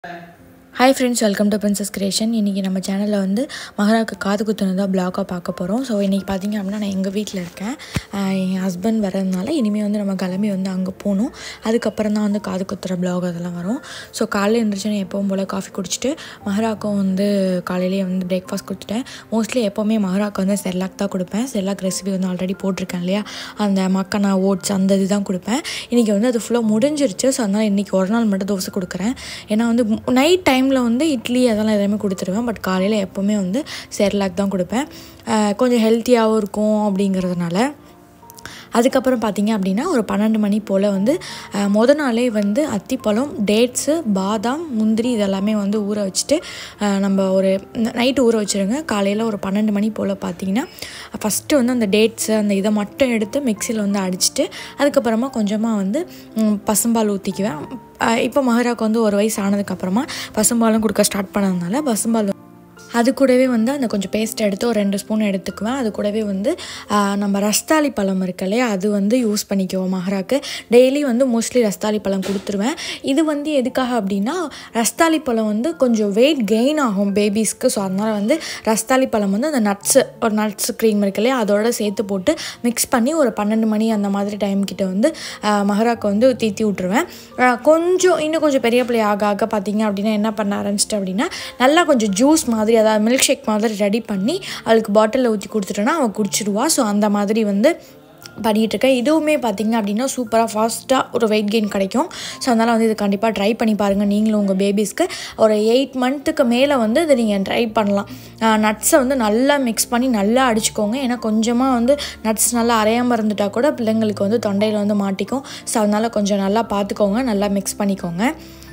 hi friends welcome to Princess Creation இன்றைக்கி நம்ம சேனலில் வந்து மகராவுக்கு காது குத்துனதாக பிளாக்காக பார்க்க போகிறோம் ஸோ இன்றைக்கி பார்த்தீங்க அப்படின்னா நான் எங்கள் வீட்டில் இருக்கேன் ஆஹ் என் ஹஸ்பண்ட் வரதுனால இனிமேல் வந்து நம்ம கிளம்பி வந்து அங்கே போகணும் அதுக்கப்புறம் தான் வந்து காது குத்துற பிளாக் அதெல்லாம் வரும் ஸோ காலையில் எழுந்திரிச்சோன்னே எப்பவும் போல் காஃபி குடிச்சிட்டு மகராக்கும் வந்து காலையிலேயே வந்து பிரேக்ஃபாஸ்ட் கொடுத்துட்டேன் மோஸ்ட்லி எப்போவுமே மகராக்கு வந்து செர்லாக் தான் கொடுப்பேன் செர்லாக் ரெசிபி வந்து ஆல்ரெடி போட்டிருக்கேன் இல்லையா அந்த மக்கனா ஓட்ஸ் அந்த இது தான் கொடுப்பேன் இன்றைக்கி வந்து அது ஃபுல்லாக முடிஞ்சிருச்சு ஸோ அதனால் இன்றைக்கி ஒரு நாள் மட்டும் தோசை கொடுக்குறேன் ஏன்னா வந்து நைட் டைமில் வந்து இட்லி அதெல்லாம் எதுவுமே கொடுத்துருவேன் பட் காலையில் எப்போவுமே வந்து செர்லாக் தான் கொடுப்பேன் ஆஹ் கொஞ்சம் ஹெல்த்தியாகவும் இருக்கும் அப்படிங்கிறதுனால அதுக்கப்புறம் பார்த்தீங்க அப்படின்னா ஒரு பன்னெண்டு மணி போல் வந்து ஆஹ் முத நாளே வந்து அத்திப்பழம் டேட்ஸு பாதாம் முந்திரி இதெல்லாமே வந்து ஊற வச்சுட்டு ஆஹ் நம்ம ஒரு நைட்டு ஊற வச்சுருங்க காலையில் ஒரு பன்னெண்டு மணி போல் பார்த்தீங்கன்னா ஃபஸ்ட்டு வந்து அந்த டேட்ஸு அந்த இதை மட்டும் எடுத்து மிக்சியில் வந்து அடிச்சுட்டு அதுக்கப்புறமா கொஞ்சமாக வந்து ம், பசும்பால் ஊற்றிக்குவேன் இப்போ மகராக்கு வந்து ஒரு வயசு ஆனதுக்கப்புறமா பசும்பாலும் கொடுக்க ஸ்டார்ட் பண்ணதுனால பசும்பால் அது கூடவே வந்து அந்த கொஞ்சம் பேஸ்ட் எடுத்து ஒரு ரெண்டு ஸ்பூன் எடுத்துக்குவேன் அது கூடவே வந்து ஆஹ், நம்ம ரஸ்தாளி பழம் இருக்கு இல்லையா அது வந்து யூஸ் பண்ணிக்குவோம் மகராக்கு டெய்லி வந்து மோஸ்ட்லி ரஸ்தாளி பழம் கொடுத்துருவேன் இது வந்து எதுக்காக அப்படின்னா ரஸ்தாளி பழம் வந்து கொஞ்சம் வெயிட் கெயின் ஆகும் பேபிஸ்க்கு ஸோ அதனால் வந்து ரஸ்தாளி பழம் வந்து அந்த நட்ஸு ஒரு நட்ஸ் க்ரீம் இருக்கு இல்லையா அதோட சேர்த்து போட்டு மிக்ஸ் பண்ணி ஒரு பன்னெண்டு மணி அந்த மாதிரி டைம் கிட்ட வந்து ஆஹ், மகராக்கு வந்து தீத்தி விட்ருவேன் ஆஹ், கொஞ்சம் இன்னும் கொஞ்சம் பெரிய பிள்ளை ஆக ஆக பார்த்தீங்க அப்படின்னா என்ன பண்ண ஆரம்பிச்சிட்டு அப்படின்னா நல்லா கொஞ்சம் ஜூஸ் மாதிரி அதாவது மில்க் ஷேக் மாதிரி ரெடி பண்ணி அவளுக்கு பாட்டிலில் ஊற்றி கொடுத்துட்டோன்னா அவள் குடிச்சிடுவா ஸோ அந்த மாதிரி வந்து பண்ணிகிட்டு இருக்கேன் இதுவுமே பார்த்தீங்க அப்படின்னா சூப்பராக ஃபாஸ்ட்டாக ஒரு வெயிட் கெயின் கிடைக்கும் ஸோ அதனால் வந்து இது கண்டிப்பாக ட்ரை பண்ணி பாருங்கள் நீங்களும் உங்கள் பேபிஸ்க்கு ஒரு எயிட் மந்த்துக்கு மேலே வந்து இதை நீங்கள் ட்ரை பண்ணலாம் நட்ஸை வந்து நல்லா மிக்ஸ் பண்ணி நல்லா அடிச்சுக்கோங்க ஏன்னா கொஞ்சமாக வந்து நட்ஸ் நல்லா அரையாமல் இருந்துட்டா கூட பிள்ளைங்களுக்கு வந்து தொண்டையில் வந்து மாட்டிக்கும் ஸோ அதனால் கொஞ்சம் நல்லா பார்த்துக்கோங்க நல்லா மிக்ஸ் பண்ணிக்கோங்க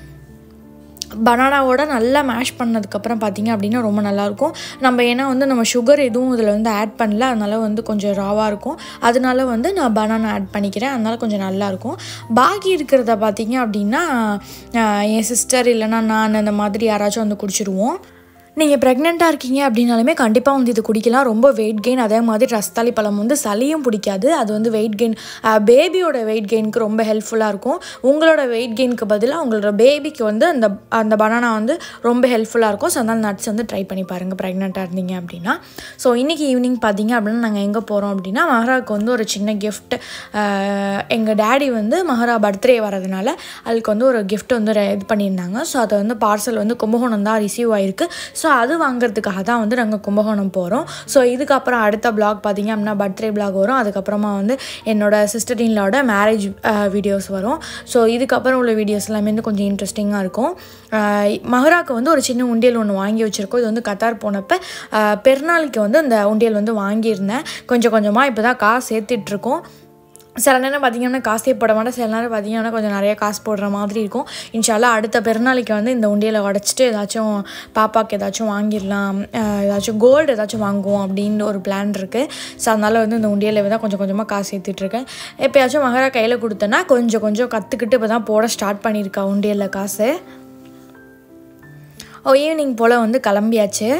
பனானாவோட நல்லா மேஷ் பண்ணதுக்கப்புறம் பார்த்தீங்க அப்படின்னா ரொம்ப நல்லாயிருக்கும் நம்ம ஏன்னா வந்து நம்ம சுகர் எதுவும் இதில் வந்து ஆட் பண்ணல அதனால வந்து கொஞ்சம் ராவாக இருக்கும் அதனால வந்து நான் பனானா ஆட் பண்ணிக்கிறேன் அதனால கொஞ்சம் நல்லாயிருக்கும் பாக்கி இருக்கிறத பார்த்தீங்க அப்படின்னா ஆஹ், என் சிஸ்டர் இல்லைன்னா நான் அந்த மாதிரி யாராச்சும் வந்து குடிச்சிருவோம் நீங்கள் ப்ரெக்னெண்ட்டாக இருக்கீங்க அப்படின்னாலுமே கண்டிப்பாக வந்து இது குடிக்கலாம் ரொம்ப வெயிட் கெயின் அதே மாதிரி ரஸ்தாளி பழம் வந்து சளியும் பிடிக்காது அது வந்து வெயிட் கெயின் பேபியோட வெயிட் கெயினுக்கு ரொம்ப ஹெல்ப்ஃபுல்லாக இருக்கும் உங்களோட வெயிட் கெயினுக்கு பதிலாக உங்களோட பேபிக்கு வந்து அந்த அந்த பனானா வந்து ரொம்ப ஹெல்ப்ஃபுல்லாக இருக்கும் ஸோ அதனால் நட்ஸ் வந்து ட்ரை பண்ணி பாருங்கள் ப்ரெக்னெண்ட்டாக இருந்தீங்க அப்படின்னா ஸோ இன்றைக்கி ஈவினிங் பார்த்தீங்க அப்படின்னா நாங்கள் எங்கே போகிறோம் அப்படின்னா மஹராவுக்கு வந்து ஒரு சின்ன gift எங்கள் டேடி வந்து மஹரா பர்த்டே வரதுனால அதுக்கு வந்து ஒரு gift வந்து re- இது பண்ணியிருந்தாங்க ஸோ அதை வந்து பார்சல் வந்து கும்பகோணம் தான் ரிசீவ் ஆயிருக்கு ஸோ அது வாங்குறதுக்காக தான் வந்து நாங்கள் கும்பகோணம் போகிறோம் ஸோ இதுக்கப்புறம் அடுத்த பிளாக் பார்த்தீங்க அப்படின்னா பர்த்டே பிளாக் வரும் அதுக்கப்புறமா வந்து என்னோட சிஸ்டர் இன்லோட மேரேஜ் வீடியோஸ் வரும் ஸோ இதுக்கப்புறம் உள்ள வீடியோஸ் எல்லாமே வந்து கொஞ்சம் இன்ட்ரெஸ்டிங்காக இருக்கும் ஆஹ் மஹராக்கு வந்து ஒரு சின்ன உண்டியல் ஒன்று வாங்கி வச்சுருக்கோம் இது வந்து கத்தார் போனப்போ ஆஹ் பெருநாளைக்கு வந்து அந்த உண்டியல் வந்து வாங்கியிருந்தேன் கொஞ்சம் கொஞ்சமாக இப்போ தான் காசு சேர்த்துட்ருக்கோம் சில நேரம் பார்த்தீங்கன்னா காசே போட மாட்டேன் சில நேரம் பார்த்தீங்கன்னா கொஞ்சம் நிறைய காசு போடுற மாதிரி இருக்கும் இன்ஷால்லா அடுத்த பெருநாளைக்கு வந்து இந்த உண்டியலை உடச்சிட்டு ஏதாச்சும் பாப்பாவுக்கு ஏதாச்சும் வாங்கிடலாம் அஹ் ஏதாச்சும் கோல்டு ஏதாச்சும் வாங்குவோம் அப்படின்னு ஒரு பிளான் இருக்குது ஸோ அதனால் வந்து இந்த உண்டியலை தான் கொஞ்சம் கொஞ்சமாக காசு சேர்த்துட்ருக்கேன் எப்போயாச்சும் மகரா கையில் கொடுத்தேன்னா கொஞ்சம் கொஞ்சம் கற்றுக்கிட்டு இப்போ தான் போட ஸ்டார்ட் பண்ணியிருக்கா உண்டியலில் காசு ஓ ஈவினிங் போல் வந்து கிளம்பியாச்சு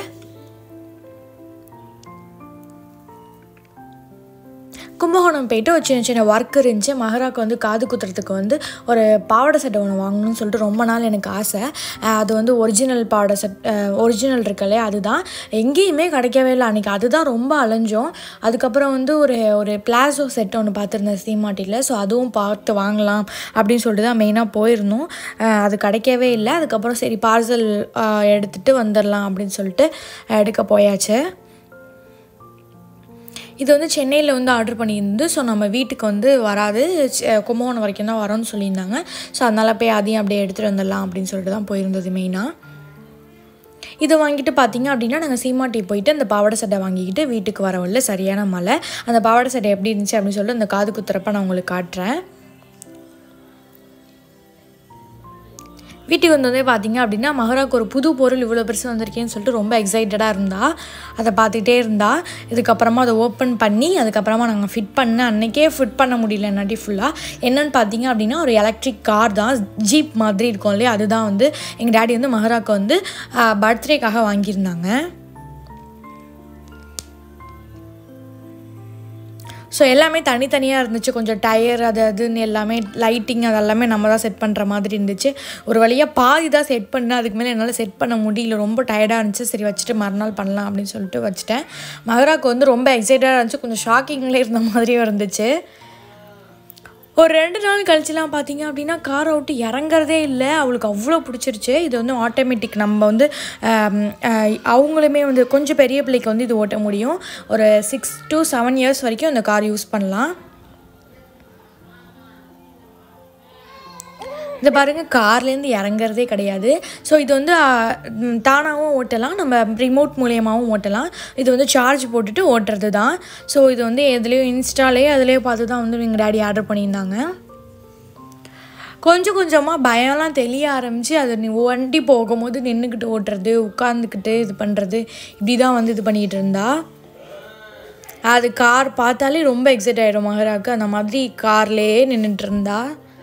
கும்பகோணம் போயிட்டு ஒரு சின்ன சின்ன ஒர்க் இருந்துச்சு மகராக்கு வந்து காது குத்துறதுக்கு வந்து ஒரு பாவாடை சட்டை ஒன்று வாங்கணும்னு சொல்லிட்டு ரொம்ப நாள் எனக்கு ஆசை அஹ் அது வந்து ஒரிஜினல் பாவாடை செட் ஒரிஜினல் இருக்கலையே அதுதான் எங்கேயுமே கிடைக்கவே இல்லை அன்றைக்கி அதுதான் ரொம்ப அலைஞ்சோம் அதுக்கப்புறம் வந்து ஒரு ஒரு பிளாசோ செட் ஒன்று பார்த்துருந்தேன் சீமாட்டியில் ஸோ அதுவும் பார்த்து வாங்கலாம் அப்படின்னு சொல்லிட்டு தான் மெயினாக போயிருந்தோம் அஹ் அது கிடைக்கவே இல்லை அதுக்கப்புறம் சரி பார்சல் எடுத்துகிட்டு வந்துடலாம் அப்படின்னு சொல்லிட்டு எடுக்க போயாச்சு இது வந்து சென்னையில் வந்து ஆர்டர் பண்ணியிருந்து ஸோ நம்ம வீட்டுக்கு வந்து வராது செ- கும்பகோணம் வரைக்கும் தான் வரோம்னு சொல்லியிருந்தாங்க ஸோ அதனால் போய் அதையும் அப்படியே எடுத்துகிட்டு வந்துடலாம் அப்படின்னு சொல்லிட்டு தான் போயிருந்தது மெயினாக இதை வாங்கிட்டு பார்த்தீங்க அப்படின்னா நாங்கள் சீமாட்டி போயிட்டு அந்த பாவாடை சட்டை வாங்கிக்கிட்டு வீட்டுக்கு வரவில்ல சரியான மழை அந்த பாவாடை சட்டை எப்படி இருந்துச்சு அப்படின்னு சொல்லிட்டு அந்த காது குத்துறப்ப நான் உங்களுக்கு காட்டுறேன் வீட்டுக்கு வந்ததே பார்த்தீங்க அப்படின்னா மகராக்கு ஒரு புது பொருள் இவ்வளோ பெருசு வந்திருக்கேன்னு சொல்லிட்டு ரொம்ப எக்ஸைட்டடாக இருந்தா அதை பார்த்துக்கிட்டே இருந்தா இதுக்கப்புறமா அதை ஓப்பன் பண்ணி அதுக்கப்புறமா நாங்கள் ஃபிட் பண்ண அன்னைக்கே ஃபிட் பண்ண முடியல என்னாட்டி ஃபுல்லாக என்னன்னு பார்த்தீங்க அப்படின்னா ஒரு எலக்ட்ரிக் கார் தான் ஜீப் மாதிரி இருக்கும் இல்லையா அதுதான் வந்து எங்கள் டேடி வந்து மகராக்கு வந்து பர்த்டேக்காக வாங்கியிருந்தாங்க ஸோ எல்லாமே தனித்தனியாக இருந்துச்சு கொஞ்சம் டயர் அது அதுன்னு எல்லாமே லைட்டிங் அது எல்லாமே நம்ம தான் செட் பண்ணுற மாதிரி இருந்துச்சு ஒரு வழியாக பாதி தான் செட் பண்ணேன் அதுக்கு மேலே என்னால் செட் பண்ண முடியல ரொம்ப டயர்டாக இருந்துச்சு சரி வச்சுட்டு மறுநாள் பண்ணலாம் அப்படின்னு சொல்லிட்டு வச்சுட்டேன் மகராக்கு வந்து ரொம்ப எக்ஸைட்டடாக இருந்துச்சு கொஞ்சம் ஷாக்கிங்லேயே இருந்த மாதிரியும் இருந்துச்சு ஒரு ரெண்டு நாள் கழிச்சுலாம் பார்த்தீங்க அப்படின்னா காரை விட்டு இறங்குறதே இல்லை அவளுக்கு அவ்வளோ பிடிச்சிருச்சு இது வந்து ஆட்டோமேட்டிக் நம்ம வந்து ஆம், ஆஹ், அவங்களுமே வந்து கொஞ்சம் பெரிய பிள்ளைக்கு வந்து இது ஓட்ட முடியும் ஒரு சிக்ஸ் to செவன் இயர்ஸ் வரைக்கும் இந்த கார் யூஸ் பண்ணலாம் இந்த பாருங்க கார்லேருந்து இறங்குறதே கிடையாது ஸோ இது வந்து தானாகவும் ஓட்டலாம் நம்ம ரிமோட் மூலியமாகவும் ஓட்டலாம் இது வந்து சார்ஜ் போட்டுட்டு ஓட்டுறது தான் ஸோ இது வந்து எதுலேயோ இன்ஸ்டாலேயே அதுலேயே பார்த்து தான் வந்து எங்கள் டேடி ஆர்டர் பண்ணியிருந்தாங்க கொஞ்சம் கொஞ்சமாக பயம்லாம் தெளிய ஆரம்பித்து அது நீ வண்டி போகும்போது நின்றுக்கிட்டு ஓட்டுறது உட்காந்துக்கிட்டு இது பண்ணுறது இப்படி தான் வந்து இது பண்ணிகிட்டு இருந்தா அது கார் பார்த்தாலே ரொம்ப எக்ஸைட் ஆகிடும் மகராக்கு அந்த மாதிரி கார்லேயே நின்றுட்டு இருந்தா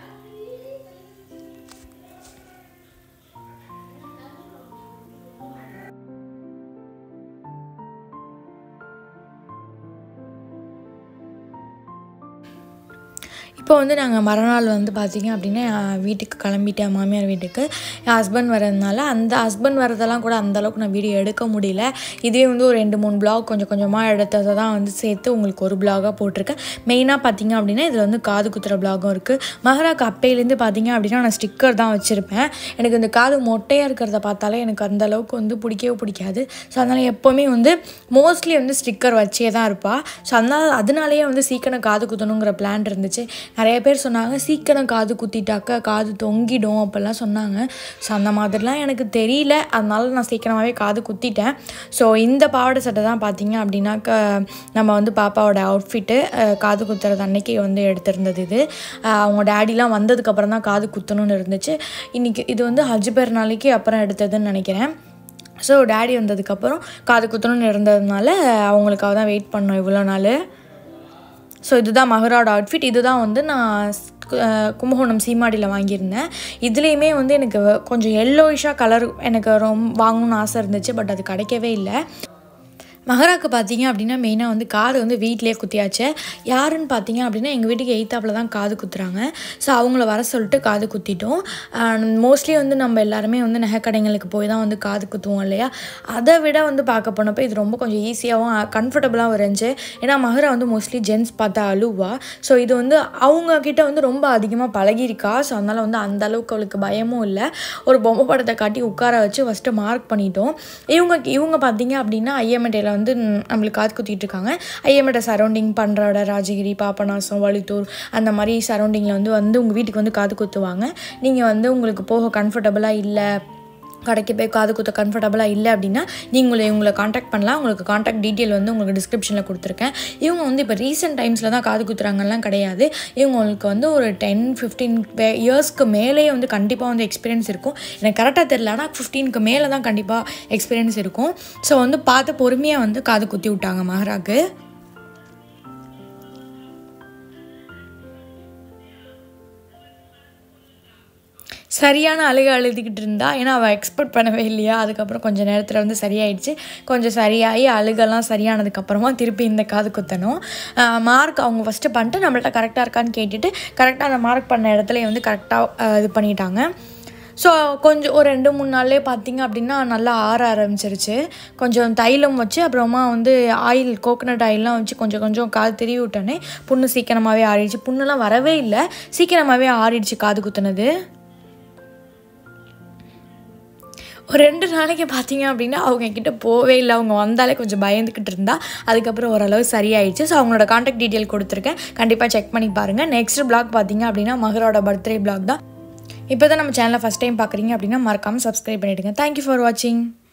இப்போ வந்து நாங்கள் மறுநாள் வந்து பார்த்திங்க அப்படின்னா என் வீட்டுக்கு கிளம்பிட்டேன் மாமியார் வீட்டுக்கு என் ஹஸ்பண்ட் வரதுனால அந்த ஹஸ்பண்ட் வரதெல்லாம் கூட அந்த அளவுக்கு நான் வீடியோ எடுக்க முடியல இதே வந்து ஒரு ரெண்டு மூணு பிளாக் கொஞ்சம் கொஞ்சமாக எடுத்ததை தான் வந்து சேர்த்து உங்களுக்கு ஒரு பிளாகாக போட்டிருக்கேன் மெயினாக பார்த்தீங்க அப்படின்னா இதில் வந்து காது குத்துற பிளாகும் இருக்குது மகராக்கு அப்பையிலேருந்து பார்த்தீங்க அப்படின்னா நான் ஸ்டிக்கர் தான் வச்சுருப்பேன் எனக்கு இந்த காது மொட்டையாக இருக்கிறத பார்த்தாலே எனக்கு அந்த அளவுக்கு வந்து பிடிக்கவே பிடிக்காது ஸோ அதனால் எப்போவுமே வந்து மோஸ்ட்லி வந்து ஸ்டிக்கர் வச்சே தான் இருப்பாள் ஸோ அதனால் அதனாலேயே வந்து சீக்கிரம் காது குத்தணுங்கிற பிளான் இருந்துச்சு நிறைய பேர் சொன்னாங்க சீக்கிரம் காது குத்திட்டாக்க காது தொங்கிடும் அப்படிலாம் சொன்னாங்க ஸோ அந்த மாதிரிலாம் எனக்கு தெரியல அதனால நான் சீக்கிரமாகவே காது குத்திட்டேன் ஸோ இந்த பாவாடை சட்டை தான் பார்த்தீங்க அப்படின்னாக்க நம்ம வந்து பாப்பாவோட அவுட்ஃபிட்டு காது குத்துறது அன்னைக்கு வந்து எடுத்திருந்தது இது அஹ் அவங்க டேடிலாம் வந்ததுக்கப்புறம் தான் காது குத்தணும்னு இருந்துச்சு இன்றைக்கி இது வந்து ஹஜ் பேர் நாளைக்கு அப்புறம் எடுத்ததுன்னு நினைக்கிறேன் ஸோ டேடி வந்ததுக்கப்புறம் காது குத்தணும்னு இருந்ததுனால அவங்களுக்காக தான் வெயிட் பண்ணோம் இவ்வளோ நாள் ஸோ இதுதான் மகரோட அவுட்ஃபிட் இதுதான் வந்து நான் ஸ்- அஹ் கும்பகோணம் சீமாடியில் வாங்கியிருந்தேன் இதுலேயுமே வந்து எனக்கு கொஞ்சம் எல்லோயிஷாக கலர் எனக்கு ரொம்ப வாங்கணும்னு ஆசை இருந்துச்சு பட் அது கிடைக்கவே இல்லை மகராக்கு பார்த்தீங்க அப்படின்னா மெயினாக வந்து காது வந்து வீட்டிலேயே குத்தியாச்சு யாருன்னு பார்த்தீங்க அப்படின்னா எங்கள் வீட்டுக்கு எய்த்தாப்பில் தான் காது குத்துறாங்க ஸோ அவங்கள வர சொல்லிட்டு காது குத்திட்டோம் மோஸ்ட்லி வந்து நம்ம எல்லாருமே வந்து நகைக்கடைங்களுக்கு போய் தான் வந்து காது குத்துவோம் இல்லையா அதை விட வந்து பார்க்க போனப்போ இது ரொம்ப கொஞ்சம் ஈஸியாகவும் கம்ஃபர்டபுளாகவும் இருந்துச்சு ஏன்னா மகரா வந்து மோஸ்ட்லி ஜென்ஸ் பார்த்தா அழுவா ஸோ இது வந்து அவங்க கிட்ட வந்து ரொம்ப அதிகமாக பழகியிருக்கா ஸோ அதனால் வந்து அந்த அளவுக்கு அவளுக்கு பயமும் இல்லை ஒரு பொம்மை படத்தை காட்டி உட்கார வச்சு ஃபஸ்ட்டு மார்க் பண்ணிட்டோம் இவங்க இவங்க பார்த்தீங்க அப்படின்னா ஐஎம்எட்டையில் வந்து ம், நம்மளுக்கு காது குத்திட்டு இருக்காங்க ஐஎம்எட்டை சரௌண்டிங் பண்றாட ராஜகிரி பாபநாசம் வழுத்தூர் அந்த மாதிரி சரௌண்டிங்கில் வந்து வந்து உங்கள் வீட்டுக்கு வந்து காது குத்துவாங்க நீங்கள் வந்து உங்களுக்கு போக கம்ஃபர்டபுளாக இல்லை கடைக்கு போய் காது குத்த கம்ஃபர்டபுளாக இல்லை அப்படின்னா நீங்கள் இவங்களை காண்டாக்ட் பண்ணலாம் உங்களுக்கு காண்டாக்ட் டீட்டெயில் வந்து உங்களுக்கு டிஸ்கிரிப்ஷனில் கொடுத்துருக்கேன் இவங்க வந்து இப்போ ரீசெண்ட் டைம்ஸில் தான் காது குத்துறாங்கலாம் கிடையாது இவங்களுக்கு வந்து ஒரு டென் ஃபிஃப்டீன் இயர்ஸ்க்கு மேலேயே வந்து கண்டிப்பாக வந்து எக்ஸ்பீரியன்ஸ் இருக்கும் எனக்கு கரெக்டாக தெரியல ஆனால் ஃபிஃப்டீனுக்கு மேலே தான் கண்டிப்பாக எக்ஸ்பீரியன்ஸ் இருக்கும் ஸோ வந்து பார்த்து பொறுமையாக வந்து காது குத்தி விட்டாங்க மகராக்கு சரியான அழுக அழுதுகிட்டு இருந்தா ஏன்னா அவள் எக்ஸ்பெக்ட் பண்ணவே இல்லையா அதுக்கப்புறம் கொஞ்சம் நேரத்தில் வந்து சரியாயிடுச்சு கொஞ்சம் சரியாகி அழுகெல்லாம் சரியானதுக்கப்புறமா திருப்பி இந்த காது குத்தணும் மார்க் அவங்க ஃபஸ்ட்டு பண்ணிட்டு நம்மள்ட்ட கரெக்டாக இருக்கான்னு கேட்டுட்டு கரெக்டாக அந்த மார்க் பண்ண இடத்துல வந்து கரெக்டாக இது பண்ணிட்டாங்க ஸோ கொஞ்சம் ஒரு ரெண்டு மூணு நாள்லேயே பார்த்தீங்க அப்படின்னா நல்லா ஆற ஆரம்பிச்சிருச்சு கொஞ்சம் தைலம் வச்சு அப்புறமா வந்து ஆயில் கோகனட் ஆயிலெலாம் வச்சு கொஞ்சம் கொஞ்சம் காது திருவி விட்டோன்னே புண்ணு சீக்கிரமாகவே ஆறிடுச்சு புண்ணுலாம் வரவே இல்லை சீக்கிரமாகவே ஆறிடுச்சு காது குத்துனது ஒரு ரெண்டு நாளைக்கு பார்த்தீங்க அப்படின்னா அவங்க கிட்ட போவே இல்லை அவங்க வந்தாலே கொஞ்சம் பயந்துக்கிட்டு இருந்தா அதுக்கப்புறம் ஓரளவு சரியாயிடுச்சு ஸோ அவங்களோட காண்டாக்ட் டீட்டெயில் கொடுத்துருக்கேன் கண்டிப்பாக செக் பண்ணி பாருங்கள் நெக்ஸ்ட் பிளாக் பார்த்தீங்க அப்படின்னா மகரோட பர்த்டே பிளாக் தான் இப்போ தான் நம்ம சேனலை ஃபஸ்ட் டைம் பார்க்குறீங்க அப்படின்னா மறக்காமல் சப்ஸ்கிரைப் பண்ணிவிடுங்க தேங்க்யூ ஃபார் வாட்சிங்